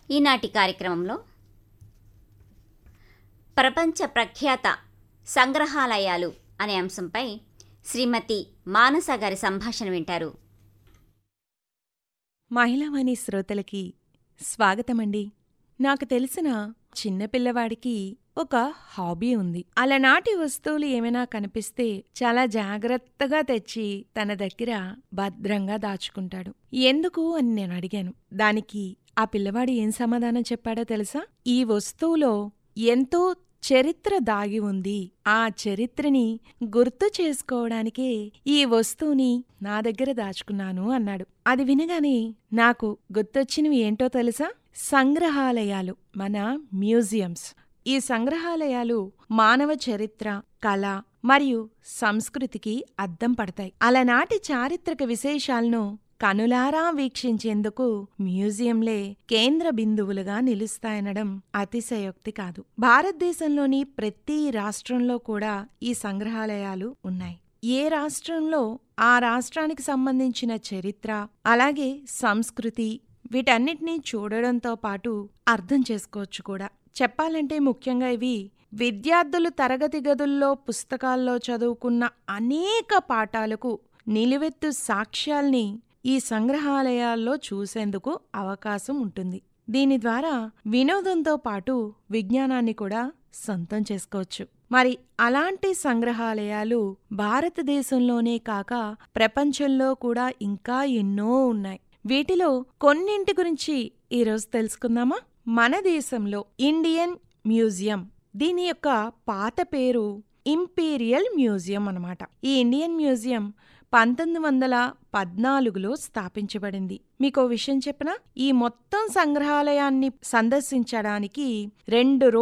ఈనాటి కార్యక్రమంలో ప్రపంచ ప్రఖ్యాత సంగ్రహాలయాలు అనే అంశంపై శ్రీమతి మానస గారి సంభాషణ వింటారు మహిళావాణి శ్రోతలకి స్వాగతమండి నాకు తెలిసిన చిన్నపిల్లవాడికి ఒక హాబీ ఉంది అలనాటి వస్తువులు ఏమైనా కనిపిస్తే చాలా జాగ్రత్తగా తెచ్చి తన దగ్గర భద్రంగా దాచుకుంటాడు ఎందుకు అని నేను అడిగాను దానికి ఆ పిల్లవాడు ఏం సమాధానం చెప్పాడో తెలుసా ఈ వస్తువులో ఎంతో చరిత్ర దాగి ఉంది ఆ చరిత్రని గుర్తు చేసుకోవడానికే ఈ వస్తువుని నా దగ్గర దాచుకున్నాను అన్నాడు అది వినగానే నాకు గుర్తొచ్చినవి ఏంటో తెలుసా సంగ్రహాలయాలు మన మ్యూజియంస్ ఈ సంగ్రహాలయాలు మానవ చరిత్ర కళ మరియు సంస్కృతికి అద్దం పడతాయి అలనాటి చారిత్రక విశేషాలను కనులారా వీక్షించేందుకు మ్యూజియంలే కేంద్ర బిందువులుగా నిలుస్తాయనడం అతిశయోక్తి కాదు భారతదేశంలోని ప్రతి రాష్ట్రంలో కూడా ఈ సంగ్రహాలయాలు ఉన్నాయి ఏ రాష్ట్రంలో ఆ రాష్ట్రానికి సంబంధించిన చరిత్ర అలాగే సంస్కృతి వీటన్నిటినీ చూడడంతో పాటు అర్థం చేసుకోవచ్చు కూడా చెప్పాలంటే ముఖ్యంగా ఇవి విద్యార్థులు తరగతి గదుల్లో పుస్తకాల్లో చదువుకున్న అనేక పాఠాలకు నిలువెత్తు సాక్ష్యాల్ని ఈ సంగ్రహాలయాల్లో చూసేందుకు అవకాశం ఉంటుంది దీని ద్వారా వినోదంతో పాటు విజ్ఞానాన్ని కూడా సొంతం చేసుకోవచ్చు మరి అలాంటి సంగ్రహాలయాలు భారతదేశంలోనే కాక ప్రపంచంలో కూడా ఇంకా ఎన్నో ఉన్నాయి వీటిలో కొన్నింటి గురించి ఈరోజు తెలుసుకుందామా మన దేశంలో ఇండియన్ మ్యూజియం దీని యొక్క పాత పేరు ఇంపీరియల్ మ్యూజియం అన్నమాట ఈ ఇండియన్ మ్యూజియం పంతొమ్మిది వందల పద్నాలుగులో స్థాపించబడింది మీకు విషయం చెప్పనా ఈ మొత్తం సంగ్రహాలయాన్ని సందర్శించడానికి రెండు